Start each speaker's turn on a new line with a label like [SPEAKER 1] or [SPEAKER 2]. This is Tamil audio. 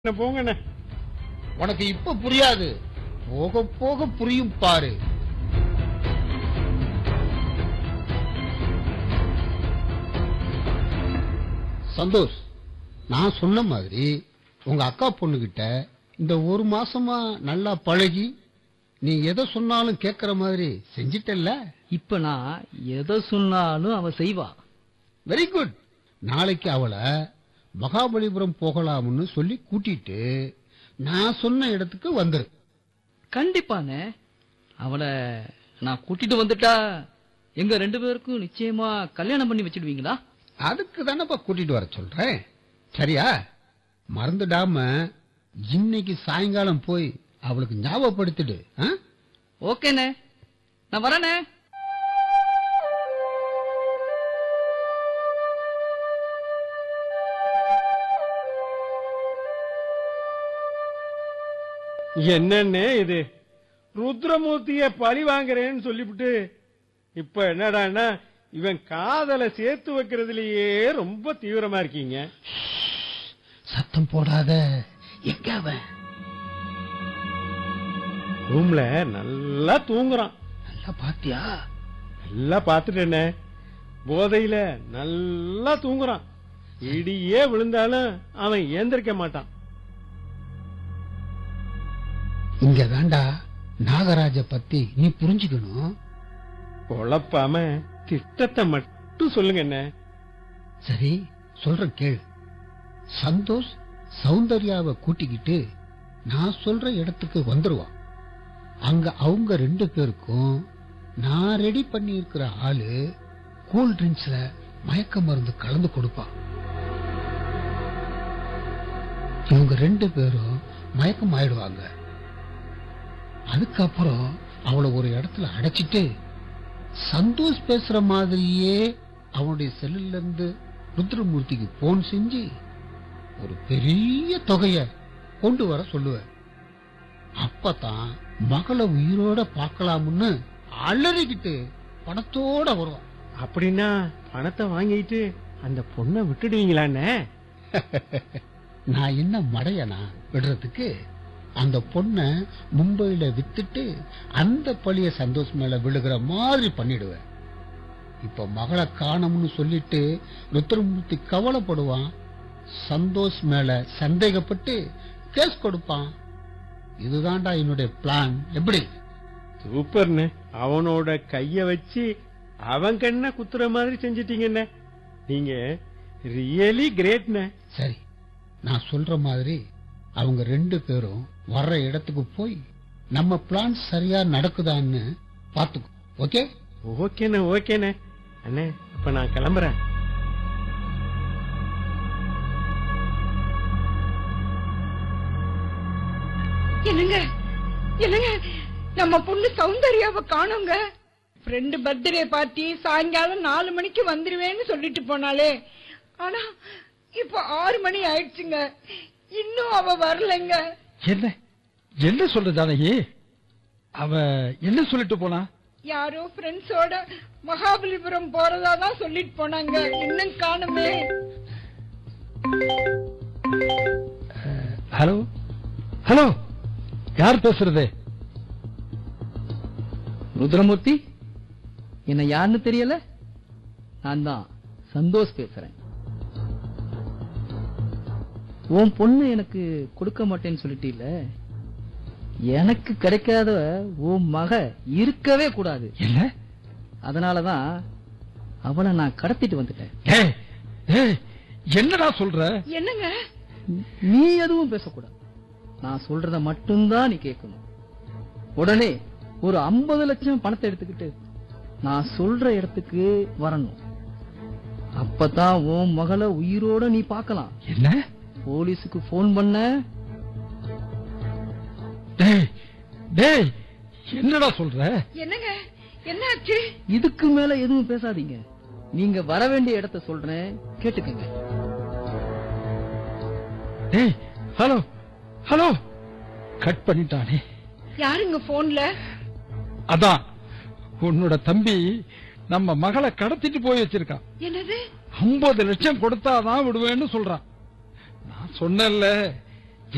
[SPEAKER 1] என்ன போங்கண்ணே
[SPEAKER 2] உனக்கு இப்ப புரியாது போக போக புரியும் பாரு சந்தோஷ் நான் சொன்ன மாதிரி உங்க அக்கா பொண்ணுகிட்ட இந்த ஒரு மாசமா நல்லா பழகி நீ எதை சொன்னாலும் கேக்குற மாதிரி செஞ்சிட்டல்ல
[SPEAKER 3] இப்ப நான் எதை சொன்னாலும் அவ செய்வா
[SPEAKER 2] வெரி குட் நாளைக்கு அவளை மகாபலிபுரம் போகலாம்னு சொல்லி கூட்டிட்டு நான் சொன்ன இடத்துக்கு வந்துரு
[SPEAKER 3] கண்டிப்பானே அவளை நான் கூட்டிட்டு வந்துட்டா எங்க ரெண்டு பேருக்கும் நிச்சயமா கல்யாணம் பண்ணி வச்சிடுவீங்களா
[SPEAKER 2] அதுக்கு தானப்பா கூட்டிட்டு வர சொல்றேன் சரியா மறந்துடாம இன்னைக்கு சாயங்காலம் போய் அவளுக்கு ஞாபகப்படுத்திடு ஆ?
[SPEAKER 3] ஓகேண்ணே நான் வரேனே
[SPEAKER 1] என்னண்ணே இது ருத்ரமூர்த்திய பழி வாங்குறேன்னு சொல்லிவிட்டு இப்ப என்னடான்னா இவன் காதலை சேர்த்து வைக்கிறதுலயே ரொம்ப தீவிரமா இருக்கீங்க
[SPEAKER 2] சத்தம் போடாத எங்க அவன்
[SPEAKER 1] ரூம்ல நல்லா தூங்குறான்
[SPEAKER 2] நல்லா பாத்தியா
[SPEAKER 1] நல்லா பாத்துட்டேனே போதையில நல்லா தூங்குறான் இடியே விழுந்தாலும் அவன் ஏந்திருக்க மாட்டான்
[SPEAKER 2] இங்க தாண்டா நாகராஜ பத்தி நீ புரிஞ்சுக்கணும்
[SPEAKER 1] குழப்பாம திட்டத்தை மட்டும் சொல்லுங்க என்ன
[SPEAKER 2] சரி சொல்றேன் கேளு சந்தோஷ் சௌந்தர்யாவை கூட்டிக்கிட்டு நான் சொல்ற இடத்துக்கு வந்துருவான் அங்க அவங்க ரெண்டு பேருக்கும் நான் ரெடி பண்ணி இருக்கிற ஆளு கூல் ட்ரிங்க்ஸ்ல மயக்க மருந்து கலந்து கொடுப்பான் இவங்க ரெண்டு பேரும் மயக்கம் ஆயிடுவாங்க அதுக்கப்புறம் அவளை ஒரு இடத்துல அடைச்சிட்டு சந்தோஷ் பேசுற மாதிரியே அவனுடைய செல்லுல இருந்து ருத்ரமூர்த்திக்கு போன் செஞ்சு ஒரு பெரிய தொகைய கொண்டு வர சொல்லுவேன் அப்பதான் மகளை உயிரோட பார்க்கலாம்னு அலறிக்கிட்டு பணத்தோட வருவான்
[SPEAKER 1] அப்படின்னா பணத்தை வாங்கிட்டு அந்த பொண்ணை விட்டுடுவீங்களாண்ணே
[SPEAKER 2] நான் என்ன மடையனா விடுறதுக்கு அந்த பொண்ணை மும்பையில வித்துட்டு அந்த பழிய சந்தோஷ் மேல விழுகிற மாதிரி பண்ணிடுவேன் இப்ப மகளை காணோம்னு சொல்லிட்டு ருத்ரமூர்த்தி கவலைப்படுவான் சந்தோஷ் மேல சந்தேகப்பட்டு கேஸ் கொடுப்பான் இதுதான்டா என்னுடைய பிளான் எப்படி
[SPEAKER 1] சூப்பர்ண்ணே அவனோட கைய வச்சு அவன் கண்ண குத்துற மாதிரி செஞ்சிட்டீங்கண்ணே நீங்க ரியலி கிரேட்ண்ணே
[SPEAKER 2] சரி நான் சொல்ற மாதிரி அவங்க ரெண்டு பேரும் வர்ற இடத்துக்கு போய் நம்ம பிளான் சரியா நடக்குதான்னு பாத்துக்கோ ஓகே
[SPEAKER 1] ஓகேண்ணே ஓகேண்ணே அண்ணே அப்ப நான் கிளம்புறேன்
[SPEAKER 4] என்னங்க என்னங்க நம்ம பொண்ணு சௌந்தர்யாவை காணோங்க ஃப்ரெண்டு பர்த்டே பார்ட்டி சாயங்காலம் நாலு மணிக்கு வந்துருவேன்னு சொல்லிட்டு போனாலே ஆனா இப்ப ஆறு மணி ஆயிடுச்சுங்க இன்னும் அவ வரலைங்க
[SPEAKER 5] என்ன என்ன சொல்ற ஜானகி அவ என்ன சொல்லிட்டு போனா
[SPEAKER 4] யாரோ ஃப்ரெண்ட்ஸோட மகாபலிபுரம் போறதா தான் சொல்லிட்டு போனாங்க இன்னும் காணுமே
[SPEAKER 5] ஹலோ ஹலோ யார் பேசுறது
[SPEAKER 3] ருத்ரமூர்த்தி என்ன யாருன்னு தெரியல நான் தான் சந்தோஷ் பேசுறேன் உன் பொண்ணு எனக்கு கொடுக்க மாட்டேன்னு சொல்லிட்டீல எனக்கு கிடைக்காத உன் மக இருக்கவே கூடாது
[SPEAKER 5] என்ன
[SPEAKER 3] அதனாலதான் அவளை நான் கடத்திட்டு வந்துட்டேன்
[SPEAKER 5] ஏய் ஏய் என்னடா சொல்ற
[SPEAKER 4] என்னங்க
[SPEAKER 3] நீ எதுவும் பேசக்கூடாது நான் சொல்றத மட்டும்தான் நீ கேட்கணும் உடனே ஒரு ஐம்பது லட்சம் பணத்தை எடுத்துக்கிட்டு நான் சொல்ற இடத்துக்கு வரணும் அப்பதான் உன் மகளை உயிரோட நீ பார்க்கலாம்
[SPEAKER 5] என்ன
[SPEAKER 3] போலீஸுக்கு போன் பண்ண
[SPEAKER 5] டேய் டேய் என்னடா சொல்ற
[SPEAKER 4] என்னங்க என்னாச்சு
[SPEAKER 3] இதுக்கு மேல எதுவும் பேசாதீங்க நீங்க வர வேண்டிய இடத்த சொல்றேன் கேட்டுக்கங்க
[SPEAKER 5] டேய் ஹலோ ஹலோ கட் பண்ணிட்டானே
[SPEAKER 4] யாருங்க போன்ல
[SPEAKER 5] அதான் உன்னோட தம்பி நம்ம மகளை கடத்திட்டு போய் வச்சிருக்கான்
[SPEAKER 4] என்னது
[SPEAKER 5] ஐம்பது லட்சம் கொடுத்தாதான் விடுவேன்னு சொல்றான் நான் சொன்னேன்ல